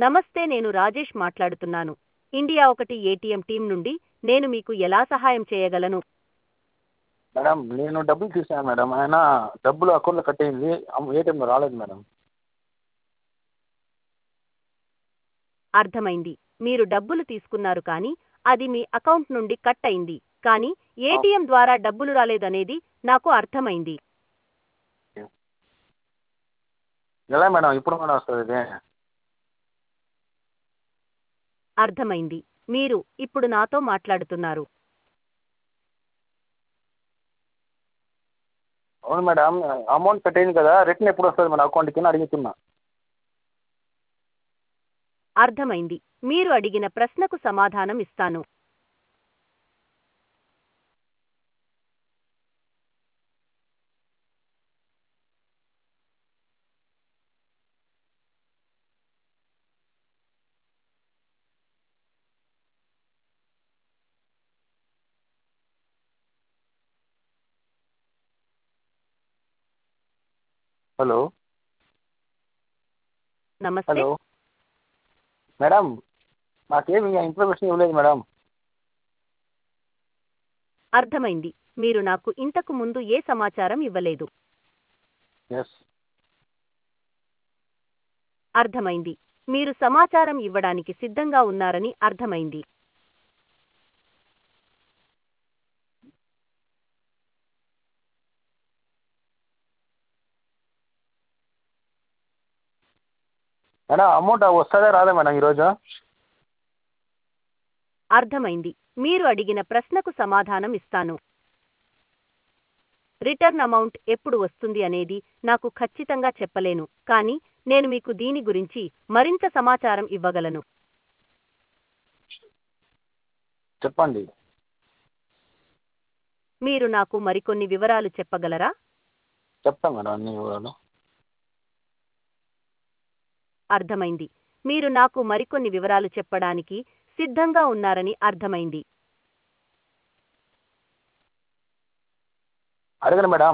నమస్తే నేను రాజేష్ మాట్లాడుతున్నాను ఇండియా ఒకటి ఏటీఎం టీం నుండి నేను మీకు ఎలా సహాయం చేయగలను మేడం నేను డబ్బులు తీసాను మేడం ఆయన డబ్బులు అకౌంట్లో కట్ అయింది ఏటీఎంలో రాలేదు మేడం అర్థమైంది మీరు డబ్బులు తీసుకున్నారు కానీ అది మీ అకౌంట్ నుండి కట్ అయింది కానీ ఏటీఎం ద్వారా డబ్బులు రాలేదనేది నాకు అర్థమైంది ఎలా మేడం ఇప్పుడు మేడం వస్తుంది ఇది అర్థమైంది మీరు ఇప్పుడు నాతో మాట్లాడుతున్నారు అవును మేడం అమౌంట్ కట్ అయింది కదా రిటర్న్ ఎప్పుడు వస్తుంది మేడం అకౌంట్కి అని అడుగుతున్నా అర్థమైంది మీరు అడిగిన ప్రశ్నకు సమాధానం ఇస్తాను హలో నమస్తే హలో మేడం నాకేమి ఇన్ఫర్మేషన్ ఇవ్వలేదు మేడం అర్థమైంది మీరు నాకు ఇంతకు ముందు ఏ సమాచారం ఇవ్వలేదు ఎస్ అర్థమైంది మీరు సమాచారం ఇవ్వడానికి సిద్ధంగా ఉన్నారని అర్థమైంది మేడం అమౌంట్ వస్తుందా రాదా మేడం ఈరోజు అర్థమైంది మీరు అడిగిన ప్రశ్నకు సమాధానం ఇస్తాను రిటర్న్ అమౌంట్ ఎప్పుడు వస్తుంది అనేది నాకు ఖచ్చితంగా చెప్పలేను కానీ నేను మీకు దీని గురించి మరింత సమాచారం ఇవ్వగలను చెప్పండి మీరు నాకు మరికొన్ని వివరాలు చెప్పగలరా చెప్తాను మేడం అన్ని వివరాలు అర్థమైంది మీరు నాకు మరికొన్ని వివరాలు చెప్పడానికి సిద్ధంగా ఉన్నారని అర్థమైంది అడగండి మేడం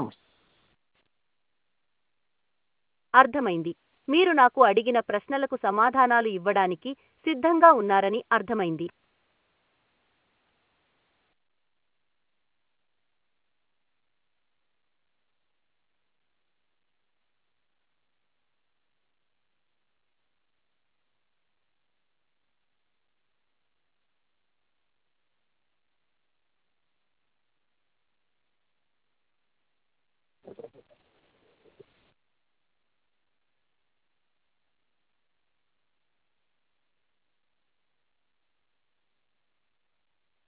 అర్థమైంది మీరు నాకు అడిగిన ప్రశ్నలకు సమాధానాలు ఇవ్వడానికి సిద్ధంగా ఉన్నారని అర్థమైంది